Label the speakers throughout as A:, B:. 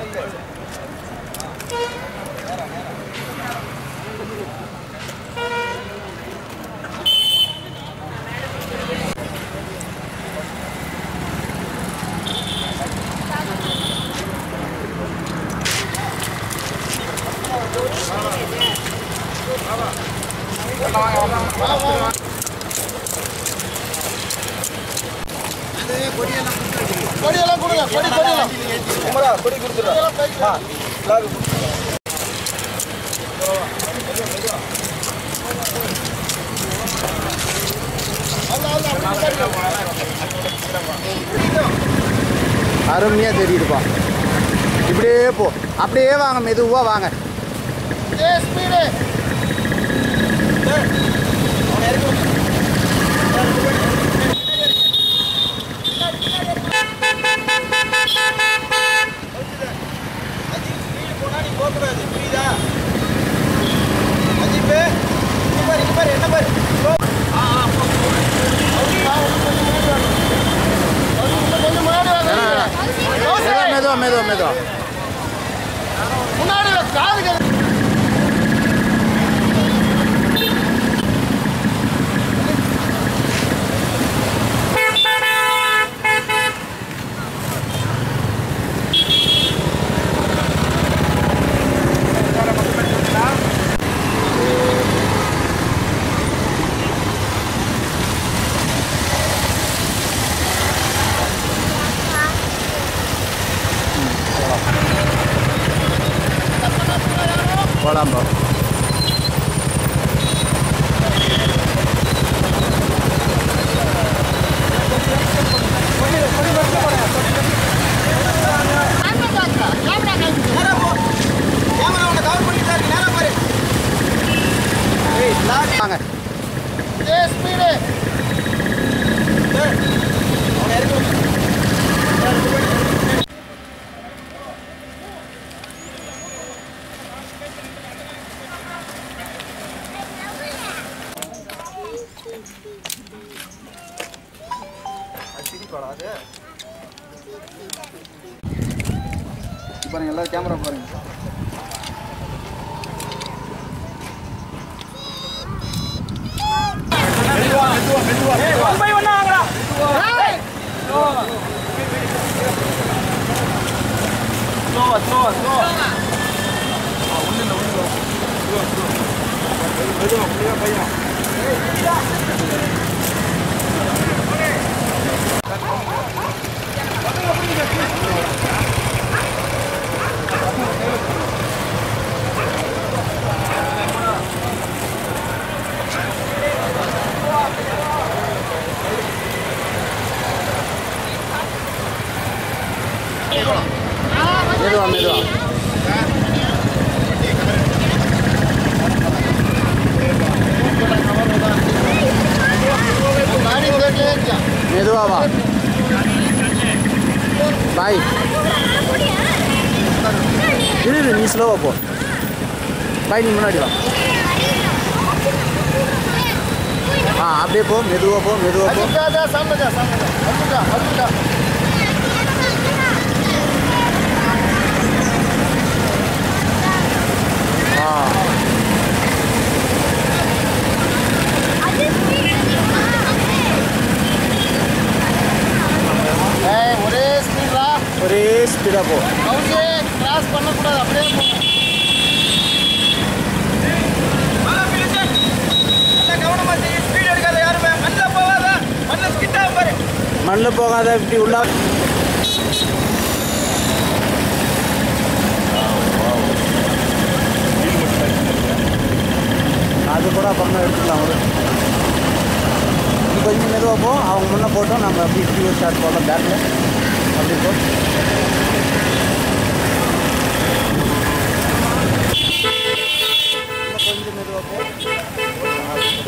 A: கொடியெல்லாம் கொடுங்க கொடி கொடியெல்லாம்
B: கொடி கொடுத்துருவா
C: அருமையாக தெரியுதுப்பா இப்படியே போ அப்படியே வாங்க மெதுவாக வாங்க
A: ஏ ஸ்பீடு
B: போகக்கூடாது புரியுதா அஜிப்பு இங்க பாரு இங்க பாரு என்ன பாரு
A: கொஞ்சம் முன்னாடி வாங்க
C: மெதுவாக மெதுவாக மெதுவாக மெதுவாக
A: முன்னாடி வா, காது கேட்கு.
C: போலாம்பா
B: நேரா போ கேமரா உன்னை கவர் பண்ணிட்டு இருக்கு நேரா பாரு ஏய் லாரி
C: வாங்க
A: ஏ ஸ்பீடு
B: அவனை இறக்கி விடு. பாருங்க எல்லாரும் கேமரா பாருங்க
C: மெதுவாக மெதுவாக
A: गाड़ी देख ले क्या
C: மெதுவாக வா பாய் இரு இரு, நீ ஸ்லோவாக போ பாய் நீ முன்னாடி வா ஆ அப்படியே போ மெதுவாக போ மெதுவாக போ
A: अभी जा जा सामने जा सामने जा अभी जा अभी जा
C: ஆ
A: ஏய் ஒரே ஸ்பீட் ரா
C: ஒரே ஸ்பீடாக போ
A: அவங்க கிராஸ் பண்ணக்கூடாது அப்படியே போ
B: நல்லா கவனமா செய்ய ஸ்பீட் எடுக்காத யாருமே மண்ணில் போகாத மண்ணில் கிட்டா பாரு
C: மண்ணில் போகாத இப்படி உள்ள அது கூட அப்புறமா எடுத்துக்கலாம் ஒரு நீ கொஞ்சம் மெதுவாக போ அவங்க முன்னே போட்டோம் நம்ம அப்படி இப்படி ஸ்டார்ட் போடலாம் பேக்கில் அப்படி போ இன்னும் கொஞ்சம் மெதுவாக போ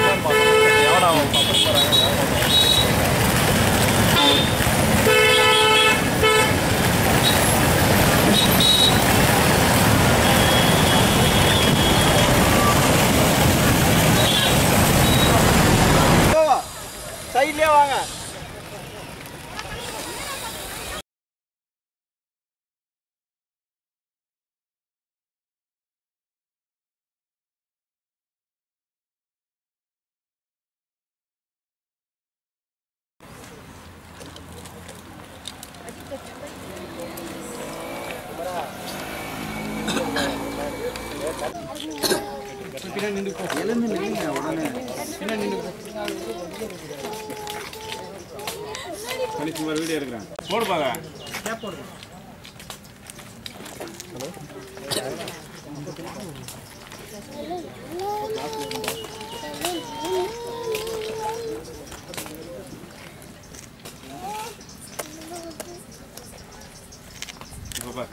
B: சைட்லயே வாங்க
C: எழுந்து நில்லுங்க உடனே
D: கணிசுமார் வீடியோ எடுக்கிறேன் போடு பாங்க இப்போ பாரு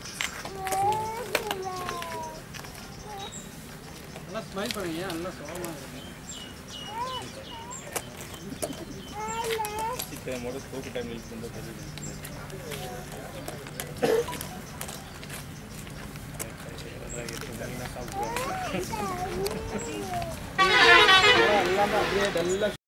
C: நல்லா ஸ்மைல் பண்ணுங்க நல்லா சோகமாக
D: சீக்கிரமோட தூக்கு டைம் யூஸ் பண்ணுறது
B: எல்லாமே அப்படியே டல்லா